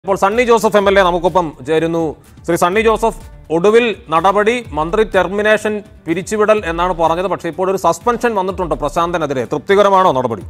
ഇപ്പോൾ Sunny Joseph M L A നമുക്കൊപ്പം ചേരുന്നു ശ്രീ സണ്ണി ജോസഫ് ഒടുവിൽ നടപടി മന്ത്രി ടെർമിനേഷൻ പിരിച്ചുവിടൽ എന്നാണ് പറഞ്ഞത് പക്ഷേ ഇപ്പോൾ ഒരു സസ്പെൻഷൻ വന്നിട്ടുണ്ട് പ്രശാന്തനെതിരെ തൃപ്തികരമാണോ നടപടി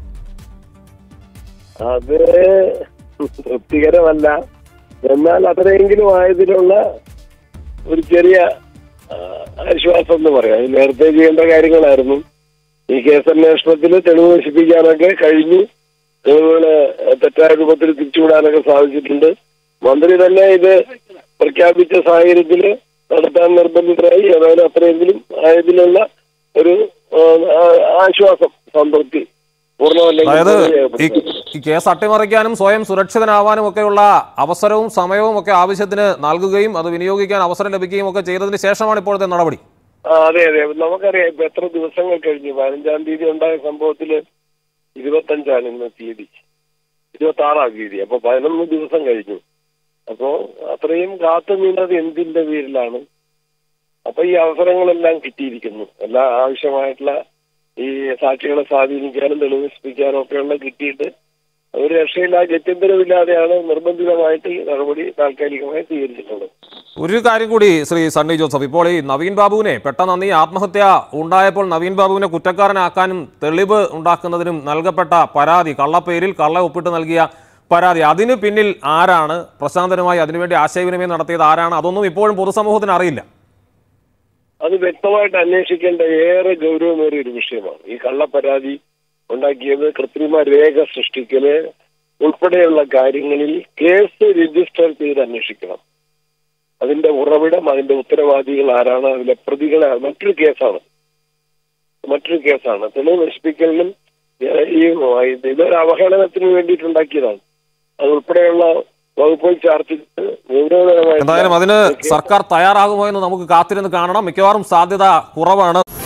അത് തൃപ്തികരമല്ല എന്നാൽ അത്രയെങ്കിലും ആയതിലുള്ള ഒരു ചെറിയ ആ, ആശ്വാസം എന്ന് പറയാം ഇത് നേരത്തെ ചെയ്യേണ്ട കാര്യങ്ങളായിരുന്നു ഈ കേസന്വേഷണത്തിൽ തെളിവ് നശിപ്പിക്കാനൊക്കെ കഴിഞ്ഞു തെളിവുകള് തെറ്റായ രൂപത്തിൽ തിരിച്ചുവിടാനൊക്കെ സാധിച്ചിട്ടുണ്ട് മന്ത്രി തന്നെ ഇത് പ്രഖ്യാപിച്ച സാഹചര്യത്തിൽ നടത്താൻ നിർബന്ധിതരായി ഏതായാലും അത്രയെങ്കിലും ആയതിലുള്ള ഒരു ആ, ആ- ആശ്വാസം സംതൃപ്തി പൂർണ്ണമല്ലെങ്കിൽ അതായത് ഈ രേഖപ്പെടുത്തുന്നു. ഈ കേസ് അട്ടിമറിക്കാനും സ്വയം സുരക്ഷിതനാവാനും ഒക്കെയുള്ള അവസരവും സമയവും ഒക്കെ ആവശ്യത്തിന് നൽകുകയും അത് വിനിയോഗിക്കാൻ അവസരം ലഭിക്കുകയും ഒക്കെ ചെയ്തതിന് ശേഷമാണ് ഇപ്പോഴത്തെ നടപടി ആ, അതെ അതെ നമുക്കറിയാം ഇപ്പൊ എത്ര ദിവസങ്ങൾ കഴിഞ്ഞു പതിനഞ്ചാം തീയതി ഉണ്ടായ സംഭവത്തില് ഇരുപത്തഞ്ചാണ് ഇന്ന് തീയതി ഇരുപത്തി ആറാം തീയതി അപ്പൊ പതിനൊന്ന് ദിവസം കഴിഞ്ഞു അപ്പോ അത്രയും കാത്തു നിന്നത് എന്തിന്റെ പേരിലാണ് അപ്പൊ ഈ അവസരങ്ങളെല്ലാം കിട്ടിയിരിക്കുന്നു എല്ലാ ആവശ്യമായിട്ടുള്ള ഈ സാക്ഷികളെ സ്വാധീനിക്കാനും തെളിവ് നശിപ്പിക്കാനും ഒക്കെയുള്ള കിട്ടിയിട്ട് ഒരു രക്ഷയില്ല ഗത്യന്തരമില്ലാതെയാണ് നിർബന്ധിതമായിട്ട് ഈ നടപടി താൽക്കാലികമായി സ്വീകരിച്ചിട്ടുള്ളത് ഒരു കാര്യം കൂടി ശ്രീ സണ്ണി ജോസഫ് ഇപ്പോൾ ഈ നവീൻ ബാബുവിനെ പെട്ടെന്ന് ഈ ആത്മഹത്യ ഉണ്ടായപ്പോൾ നവീൻ ബാബുവിനെ കുറ്റക്കാരനാക്കാനും തെളിവ് ഉണ്ടാക്കുന്നതിനും നൽകപ്പെട്ട പരാതി കള്ളപ്പേരിൽ കള്ള ഒപ്പിട്ട് നൽകിയ പരാതി അതിന് പിന്നിൽ ആരാണ് പ്രശാന്തനുമായി അതിനുവേണ്ടി ആശയവിനിമയം നടത്തിയത് ആരാണ് അതൊന്നും ഇപ്പോഴും പൊതുസമൂഹത്തിന് അറിയില്ല അത് വ്യക്തമായിട്ട് അന്വേഷിക്കേണ്ട ഏറെ ഗൗരവമേറിയ ഒരു വിഷയമാണ് ഈ കള്ളപ്പരാതി ഉണ്ടാക്കിയത് കൃത്രിമ രേഖ സൃഷ്ടിക്കല് ഉൾപ്പെടെയുള്ള കാര്യങ്ങളിൽ കേസ് രജിസ്റ്റർ ചെയ്ത് അന്വേഷിക്കണം അതിന്റെ ഉറവിടം അതിന്റെ ഉത്തരവാദികൾ ആരാണ് അതിലെ പ്രതികളെ മറ്റൊരു കേസാണ് മറ്റൊരു കേസാണ് തെളിവ് നശിപ്പിക്കലിനും ഏഹ്, ഈ ഇത് ഇതൊരു അവഹേളനത്തിന് വേണ്ടിയിട്ടുണ്ടാക്കിയതാണ് അത് ഉൾപ്പെടെയുള്ള വകുപ്പുകൾ ചാർജ് എന്തായാലും അതിന് സർക്കാർ തയ്യാറാകുമോ എന്ന് നമുക്ക് കാത്തിരുന്ന് കാണണം മിക്കവാറും സാധ്യത കുറവാണ്